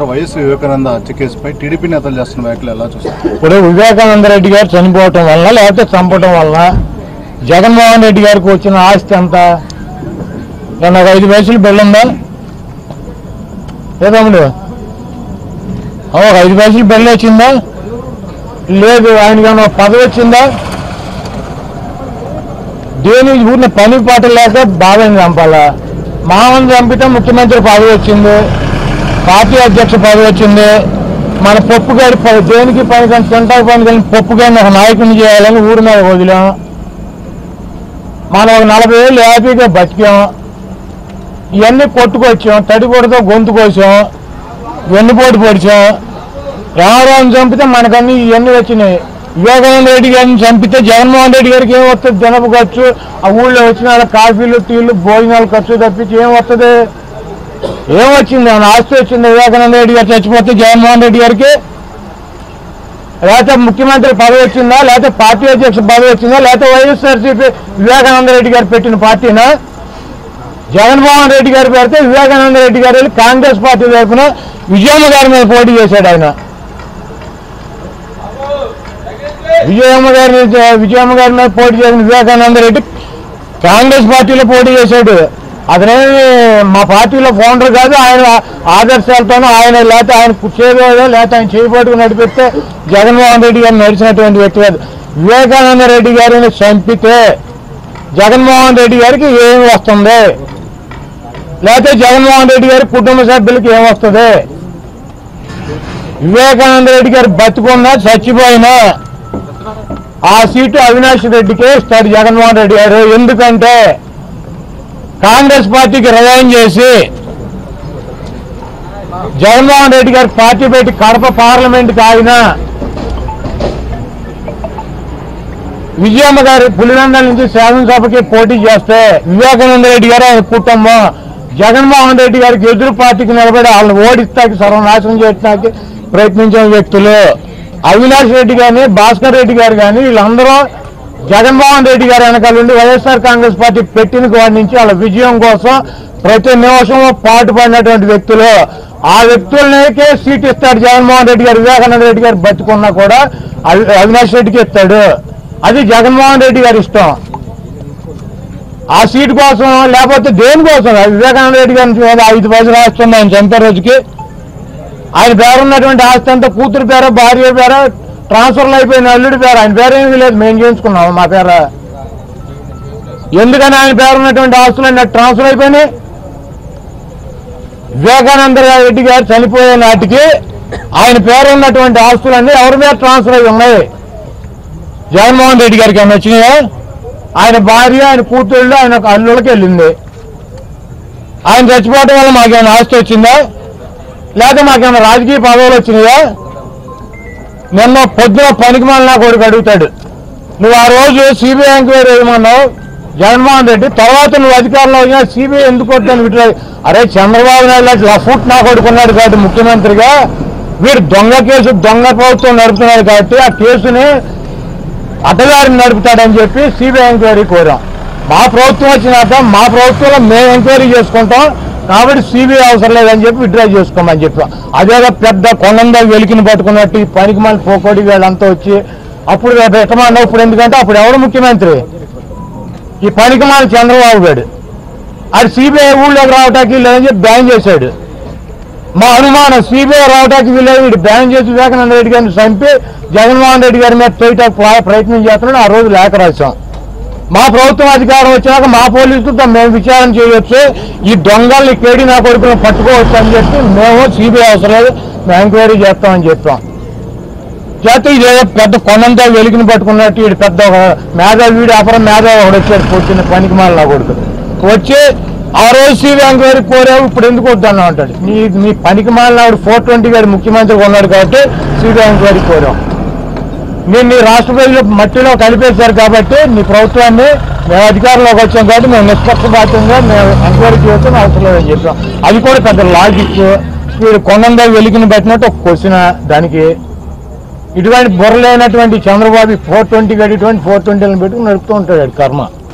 YS Vivekananda హత్య కేసుపై TDP నేతలు చేస్తున్న వ్యాఖ్యలు ఎలా చూస్తారు ఇప్పుడు వివేకానంద రెడ్డి గారు చనిపోవటం వలన లేకపోతే చంపటం వలన జగన్మోహన్ రెడ్డి గారికి వచ్చిన ఆస్తి ఎంత ఏమన్నా ఒక ఐదు వయసులు పెళ్ళుందా ఏదమ్ముడు ఓ, ఒక ఐదు వయసులు పెళ్ళి వచ్చిందా లేదు ఆయనకి ఏమన్నా పదవి వచ్చిందా దేని ఊరిని పని పాట లేక బాబాని చంపాలా మామని చంపితే ముఖ్యమంత్రి పదవి వచ్చింది పార్టీ అధ్యక్ష పదవి వచ్చింది మన పప్పు గారి ప- దేనికి పని కానీ తింటాకు పని కానీ పప్పు గారిని ఒక నాయకుడిని చేయాలని ఊరి మీద వదిలాం మనం ఒక నలభై ఏళ్ళు హ్యాపీగా బతికాం ఇవన్నీ కొట్టుకొచ్చాం తడిపొడితో గొంతు కోసాం వెన్నుపోటు పొడిచాం రామరాజు చంపితే మనకన్నీ ఇవన్నీ వచ్చినాయి వివేకానంద రెడ్డి గారిని చంపితే జగన్మోహన్ రెడ్డి గారికి ఏం వస్తుంది దినపు ఖర్చు ఆ ఊళ్ళో వచ్చిన వాళ్ళ కాఫీలు టీలు భోజనాలు ఖర్చు తప్పించి ఏం వస్తుంది ఏం వచ్చింది ఏమైనా ఆస్తి వచ్చింది వివేకానంద రెడ్డి గారు చచ్చిపోతే జగన్మోహన్ రెడ్డి గారికి లేకపోతే ముఖ్యమంత్రి పదవి వచ్చిందా లేకపోతే పార్టీ అధ్యక్ష పదవి వచ్చిందా లేకపోతే వైఎస్ఆర్సీపీ వివేకానంద రెడ్డి గారు పెట్టిన పార్టీనా జగన్మోహన్ రెడ్డి గారు పెడితే వివేకానంద రెడ్డి గారు వెళ్ళి కాంగ్రెస్ పార్టీ తరఫున విజయమ్మ గారి మీద పోటీ చేశాడు ఆయన విజయమ్మ గారి మీద విజయమ్మ గారి మీద పోటీ చేసిన వివేకానంద రెడ్డి కాంగ్రెస్ పార్టీలో పోటీ చేశాడు అతనేమి మా పార్టీలో ఫౌండర్ కాదు ఆయన ఆదర్శాలతోనూ ఆయన లేకపోతే ఆయన చేయబోదో లేకపోతే ఆయన చేయబోటుకు నడిపిస్తే జగన్మోహన్ రెడ్డి గారు నడిచినటువంటి వ్యక్తి కాదు వివేకానంద రెడ్డి గారిని చంపితే జగన్మోహన్ రెడ్డి గారికి ఏం వస్తుంది లేకపోతే జగన్మోహన్ రెడ్డి గారి కుటుంబ సభ్యులకి ఏం వస్తుంది వివేకానంద రెడ్డి గారు బతుకున్నా చచ్చిపోయినా ఆ సీటు అవినాష్ రెడ్డికే ఇస్తాడు జగన్మోహన్ రెడ్డి గారు ఎందుకంటే కాంగ్రెస్ పార్టీకి రిజైన్ చేసి జగన్మోహన్ రెడ్డి గారు పార్టీ పెట్టి కడప పార్లమెంట్కి ఆయన విజయమ్మ గారి పులివెందల నుంచి శాసనసభకి పోటీ చేస్తే వివేకానంద రెడ్డి గారు ఆయన కుటుంబం జగన్మోహన్ రెడ్డి గారికి ఎదురు పార్టీకి నిలబడి వాళ్ళని ఓడిస్తాకి సర్వనాశనం చేయడానికి ప్రయత్నించిన వ్యక్తులు అవినాష్ రెడ్డి గాని భాస్కర్ రెడ్డి గారు కానీ వీళ్ళందరూ జగన్మోహన్ రెడ్డి గారు వెనకాల ఉండి వైఎస్ఆర్ కాంగ్రెస్ పార్టీ పెట్టిన వాడి నుంచి వాళ్ళ విజయం కోసం ప్రతి నిమిషం పాటుపడినటువంటి వ్యక్తులు ఆ వ్యక్తులకే సీట్ ఇస్తాడు జగన్మోహన్ రెడ్డి గారు వివేకానంద రెడ్డి గారు బతుకున్నా కూడా అవి- అవినాష్ రెడ్డికి ఇస్తాడు అది జగన్మోహన్ రెడ్డి గారి ఇష్టం ఆ సీటు కోసం లేకపోతే దేనికోసం వివేకానంద రెడ్డి గారి మీద ఐదు పైసలు రాస్తుంది ఆయన చంపే రోజుకి ఆయన పేరున్నటువంటి ఆస్తి అంతా కూతురు పేర భార్య పేర ట్రాన్స్ఫర్లు అయిపోయిన అల్లుడి పేరు ఆయన పేరు ఏమీ లేదు మేము చేయించుకున్నాం మా పేర ఎందుకని ఆయన పేరున్నటువంటి ఆస్తులు అన్నీ ట్రాన్స్ఫర్ అయిపోయినాయి వివేకానంద రెడ్డి గారు చనిపోయే నాటికి ఆయన పేరు ఉన్నటువంటి ఆస్తులన్నీ ఎవరి మీద ట్రాన్స్ఫర్ అయి ఉన్నాయి జగన్మోహన్ రెడ్డి గారికి ఏమైనా వచ్చినాయా ఆయన భార్య ఆయన కూతుళ్ళు ఆయన అల్లుళ్ళకి వెళ్ళింది ఆయన చచ్చిపోవడం వల్ల మాకేమైనా ఆస్తి వచ్చిందా లేకపోతే మాకేమైనా రాజకీయ పదవులు వచ్చినాయా నిన్న పొద్దున పనికి నా కొడుకు అడుగుతాడు నువ్వు ఆ రోజు సిబిఐ ఎంక్వైరీ వేయమన్నావు జగన్మోహన్ రెడ్డి తర్వాత నువ్వు అధికారంలో వచ్చినా సిబిఐ ఎందుకు వద్దని విట్లా అరే చంద్రబాబు నాయుడు లాంటి లఫుట్ నా కొడుకున్నాడు కాబట్టి ముఖ్యమంత్రిగా వీడు దొంగ కేసు దొంగ ప్రభుత్వం నడుపుతున్నాడు కాబట్టి ఆ కేసుని అడ్డదారిని నడుపుతాడని చెప్పి సిబిఐ ఎంక్వైరీ కోరాం మా ప్రభుత్వం వచ్చినాక మా ప్రభుత్వంలో మేము ఎంక్వైరీ చేసుకుంటాం కాబట్టి సిబిఐ అవసరం లేదని చెప్పి విత్డ్రా చేసుకోమని చెప్పాం అదేదో పెద్ద కొండందా వెలికిని పట్టుకున్నట్టు ఈ పనికి మళ్ళీ పోకోడి వీళ్ళంతా వచ్చి అప్పుడు పెట్టమన్నా ఇప్పుడు ఎందుకంటే అప్పుడు ఎవరు ముఖ్యమంత్రి ఈ పనికి మళ్ళీ చంద్రబాబు గారు అది సిబిఐ ఊళ్ళోకి రావటానికి లేదని చెప్పి బ్యాన్ చేశాడు మా అనుమానం సిబిఐ రావడానికి వీలేదు వీడు బ్యాన్ చేసి వివేకానంద రెడ్డి గారిని చంపి జగన్మోహన్ రెడ్డి గారి మీద చేయటానికి ప్ర- ప్రయత్నం చేస్తున్నాడు ఆ రోజు లేఖ రాశాం మా ప్రభుత్వం అధికారం వచ్చాక మా పోలీసులతో మేము విచారణ చేయొచ్చు ఈ దొంగల్ని కేడి నా కొడుకులను పట్టుకోవచ్చు అని చెప్పి మేము సిబిఐ అవసరం లేదు మేము ఎంక్వైరీ చేస్తామని చెప్పాం చేస్తే ఇదేదో పెద్ద కొండంతో వెలికిని పట్టుకున్నట్టు వీడు పెద్ద ఒక మేధావి వీడు అపరం మేధావి ఒకడు వచ్చాడు కూర్చుని పనికి మాల నా కొడుకు వచ్చి ఆ రోజు సిబిఐ ఎంక్వైరీ కోరావు ఇప్పుడు ఎందుకు వద్దన్నా అంటాడు నీ నీ పనికి మాలినాడు ఫోర్ ట్వంటీ గారి ముఖ్యమంత్రి ఉన్నాడు కాబట్టి సిబిఐ ఎంక్వైరీ కోరాం మీరు నీ రాష్ట్ర ప్రజలు మట్టిలో కలిపేశారు కాబట్టి నీ ప్రభుత్వాన్ని మేము అధికారంలోకి వచ్చాం కాబట్టి మేము నిష్పక్షపాతంగా మేము ఎంక్వైరీ చేయొచ్చని అవసరం లేదని చెప్పాం అది కూడా పెద్ద లాజిక్ వీడు కొండంగా వెలికిని పెట్టినట్టు ఒక క్వశ్చన్ దానికి ఇటువంటి బుర్ర లేనటువంటి చంద్రబాబు ఫోర్ ట్వంటీ ఇటువంటి ఫోర్ ట్వంటీలను పెట్టుకుని నడుపుతూ ఉంటాడు వాడి కర్మ